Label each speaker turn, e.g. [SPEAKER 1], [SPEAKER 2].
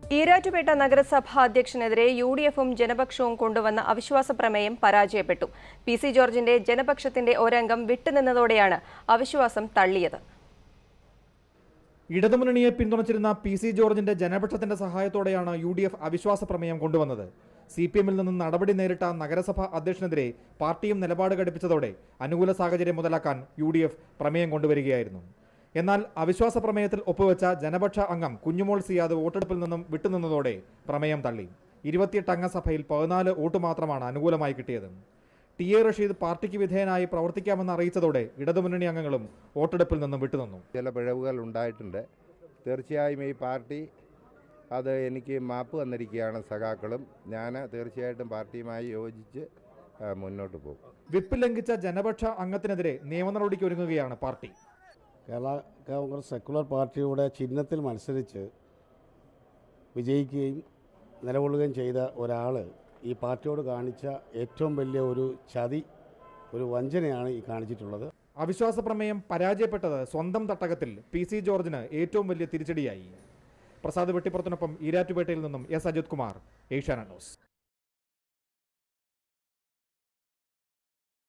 [SPEAKER 1] ഈരാറ്റുപേട്ട നഗരസഭാ അധ്യക്ഷനെതിരെ U D എഫും ജനപക്ഷവും കൊണ്ടുവന്ന അവിശ്വാസ പ്രമേയം പരാജയപ്പെട്ടു പി സി ജോർജിന്റെ ജനപക്ഷത്തിന്റെ ഒരംഗം വിട്ടുനിന്നതോടെയാണ് അവിശ്വാസം തള്ളിയത്
[SPEAKER 2] ഇടതുമുന്നണിയെ പിന്തുണച്ചിരുന്ന പി സി ജോർജിന്റെ ജനപക്ഷത്തിന്റെ സഹായത്തോടെയാണ് യു ഡി എഫ് അവിശ്വാസ പ്രമേയം കൊണ്ടുവന്നത് സി പി എമ്മിൽ നിന്നും നടപടി നേരിട്ട നഗരസഭാ അധ്യക്ഷനെതിരെ പാർട്ടിയും നിലപാട് ഘടിപ്പിച്ചതോടെ അനുകൂല സാഹചര്യം മുതലാക്കാൻ യു ഡി എഫ് പ്രമേയം കൊണ്ടുവരികയായിരുന്നു എന്നാൽ അവിശ്വാസ പ്രമേയത്തിൽ ഒപ്പുവെച്ച ജനപക്ഷ അംഗം കുഞ്ഞുമോൾ സിയാദ് വോട്ടെടുപ്പിൽ നിന്നും വിട്ടുനിന്നതോടെ പ്രമേയം തള്ളി ഇരുപത്തിയെട്ട് അംഗ സഭയിൽ പതിനാല് വോട്ട് മാത്രമാണ് അനുകൂലമായി കിട്ടിയത് ടി എ റഷീദ് പാർട്ടിക്ക് വിധേയനായി പ്രവർത്തിക്കാമെന്ന് അറിയിച്ചതോടെ ഇടതുമുന്നണി അംഗങ്ങളും വോട്ടെടുപ്പിൽ നിന്നും വിട്ടുനിന്നു
[SPEAKER 3] ചില പിഴവുകൾ ഉണ്ടായിട്ടുണ്ട് തീർച്ചയായും ഈ പാർട്ടി അത് എനിക്ക് മാപ്പ് തന്നിരിക്കുകയാണ് സഖാക്കളും ഞാൻ തീർച്ചയായിട്ടും പാർട്ടിയുമായി യോജിച്ച് ആ, മുന്നോട്ട് പോകും
[SPEAKER 2] വിപ്പ് ലംഘിച്ച ജനപക്ഷ അംഗത്തിനെതിരെ നിയമ നടപടിക്ക് ഒരുങ്ങുകയാണ് പാർട്ടി
[SPEAKER 4] കേരള കോൺഗ്രസ് സെക്കുലർ പാർട്ടിയുടെ ചിഹ്നത്തിൽ മത്സരിച്ച് വിജയിക്കുകയും നിലകൊള്ളുകയും ചെയ്ത ഒരാൾ ഈ പാർട്ടിയോട് കാണിച്ച ഏറ്റവും വലിയ ഒരു ചതി ഒരു വഞ്ചനയാണ് ഈ കാണിച്ചിട്ടുള്ളത്
[SPEAKER 2] അവിശ്വാസ പ്രമേയം പരാജയപ്പെട്ടത് സ്വന്തം തട്ടകത്തിൽ പി സി ജോർജിന് ഏറ്റവും വലിയ തിരിച്ചടിയായി പ്രസാദ് വെട്ടിപ്പുറത്തിനൊപ്പം ഈരാറ്റുപേട്ടയിൽ നിന്നും എസ് അജിത് കുമാർ ഏഷ്യാനെറ്റ് ന്യൂസ്